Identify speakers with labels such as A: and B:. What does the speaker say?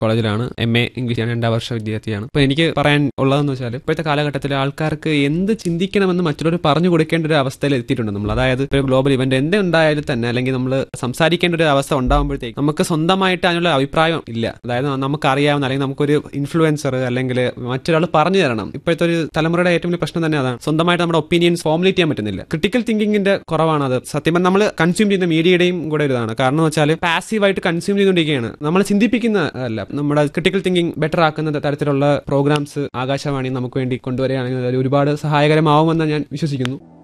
A: കോളേജിലാണ് M A English ഞാൻ രണ്ടാം വർഷ വിദ്യാർത്ഥിയാണ് അപ്പോൾ എനിക്ക് പറയാൻ ഉള്ളതെന്ന് വെച്ചാൽ ഇപ്പോഴത്തെ കാലഘട്ടത്തിൽ ആൾക്കാർക്ക് എന്ത് ചിന്തിക്കണമെന്ന് മറ്റുള്ളവർ പറഞ്ഞു കൊടുക്കേണ്ട ഒരു അവസ്ഥയിൽ എത്തിയിട്ടുണ്ട് നമ്മൾ അതായത് ഇപ്പോൾ ഗ്ലോബൽ ഇവന്റ് എന്ത് ഉണ്ടായാലും തന്നെ അല്ലെങ്കിൽ നമ്മൾ സംസാരിക്കേണ്ട ഒരു അവസ്ഥ ഉണ്ടാകുമ്പോഴത്തേക്ക് നമുക്ക് സ്വന്തമായിട്ട് അതിനുള്ള അഭിപ്രായം ഇല്ല അതായത് നമുക്ക് അറിയാവുന്ന അല്ലെങ്കിൽ നമുക്കൊരു ഇൻഫ്ലുവൻസർ അല്ലെങ്കിൽ മറ്റൊരാൾ പറഞ്ഞു തരണം ഇപ്പോഴത്തെ ഒരു തലമുറയുടെ ഏറ്റവും വലിയ പ്രശ്നം തന്നെ അതാണ് സ്വന്തമായിട്ട് നമ്മുടെ ഒപ്പീനിയൻസ് ഫോമുലേറ്റ് ചെയ്യാൻ പറ്റുന്നില്ല ക്രിട്ടിക്കൽ തിങ്കിങ്ങിന്റെ കുറവാണ് അത് സത്യം പറഞ്ഞാൽ നമ്മൾ കൺസ്യൂം ചെയ്യുന്ന മീഡിയയുടെയും കൂടെ ഒരു ഇതാണ് കാരണം എന്ന് വെച്ചാൽ പാസീവായിട്ട് കൺസ്യൂം ചെയ്തുകൊണ്ടിരിക്കുകയാണ് നമ്മൾ ചിന്തിപ്പിക്കുന്ന അല്ല നമ്മുടെ ക്രിട്ടിക്കൽ തിങ്കിങ് ബെറ്റർ ആക്കുന്ന തരത്തിലുള്ള പ്രോഗ്രാംസ് ആകാശവാണി നമുക്ക് വേണ്ടി കൊണ്ടുവരികയാണെങ്കിൽ അത് ഒരുപാട് സഹായകരമാവുമെന്ന് ഞാൻ വിശ്വസിക്കുന്നു